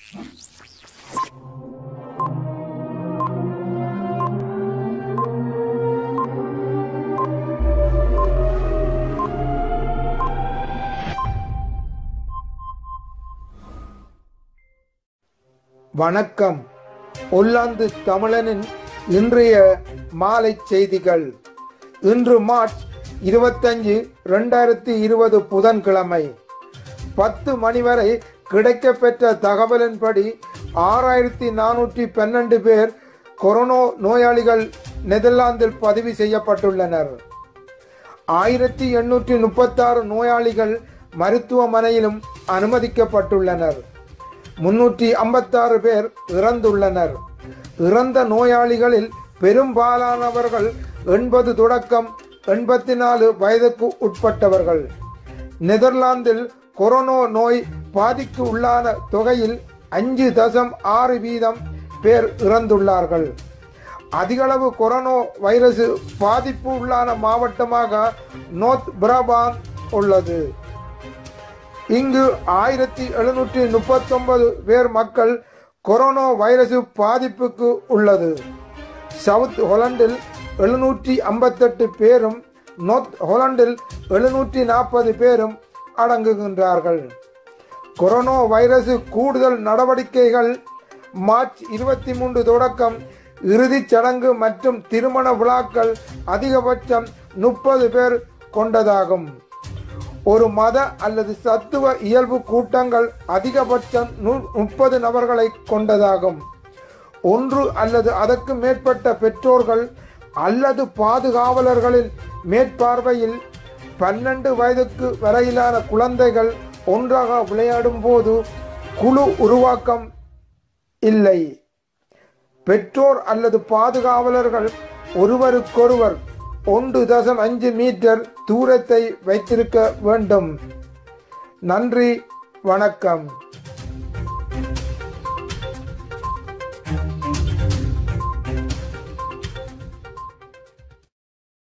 வணக்கம் ஒல்லாந்து தமிழனின் இன்றைய மாலை செய்திகள் இன்று மார்ச் இருபத்தஞ்சு ரெண்டாயிரத்தி இருபது புதன்கிழமை பத்து மணி வரை கிடைக்கப்பெற்ற தகவலின்படி ஆறாயிரத்தி நானூற்றி பன்னெண்டு பேர் கொரோனா நோயாளிகள் நெதர்லாந்தில் பதிவு செய்யப்பட்டுள்ளனர் ஆயிரத்தி எண்ணூற்றி முப்பத்தாறு நோயாளிகள் மருத்துவமனையிலும் அனுமதிக்கப்பட்டுள்ளனர் முன்னூற்றி ஐம்பத்தாறு பேர் இறந்துள்ளனர் இறந்த நோயாளிகளில் பெரும்பாலானவர்கள் எண்பது தொடக்கம் எண்பத்தி நாலு வயதுக்கு உட்பட்டவர்கள் நெதர்லாந்தில் கொரோனா நோய் பாதிக்கு உள்ளான தொகையில் அஞ்சு தசம் ஆறு வீதம் பேர் இறந்துள்ளார்கள் அதிகளவு கொரோனா வைரஸ் பாதிப்பு உள்ளான மாவட்டமாக நோர்த் பிரபான் உள்ளது இங்கு ஆயிரத்தி எழுநூற்றி முப்பத்தொன்பது பேர் மக்கள் கொரோனா வைரஸ் பாதிப்புக்கு உள்ளது சவுத் ஹொலண்டில் எழுநூற்றி ஐம்பத்தெட்டு பேரும் நொர்த் ஹொலண்டில் எழுநூற்றி நாற்பது பேரும் அடங்குகின்றார்கள் கொரோனா வைரஸ் கூடுதல் நடவடிக்கைகள் மார்ச் இருபத்தி மூன்று தொடக்கம் இறுதிச் சடங்கு மற்றும் திருமண விழாக்கள் அதிகபட்சம் முப்பது பேர் கொண்டதாகும் ஒரு மத அல்லது சத்துவ இயல்பு கூட்டங்கள் அதிகபட்சம் முப்பது நபர்களை கொண்டதாகும் ஒன்று அல்லது அதற்கு மேற்பட்ட பெற்றோர்கள் அல்லது பாதுகாவலர்களின் மேற்பார்வையில் பன்னெண்டு வயதுக்கு வரையிலான குழந்தைகள் ஒன்றாக விளையாடும் போது குழு உருவாக்கம் இல்லை பெற்றோர் அல்லது பாதுகாவலர்கள் ஒருவருக்கொருவர் ஒன்று தசம் அஞ்சு மீட்டர் தூரத்தை வைத்திருக்க வேண்டும் நன்றி வணக்கம்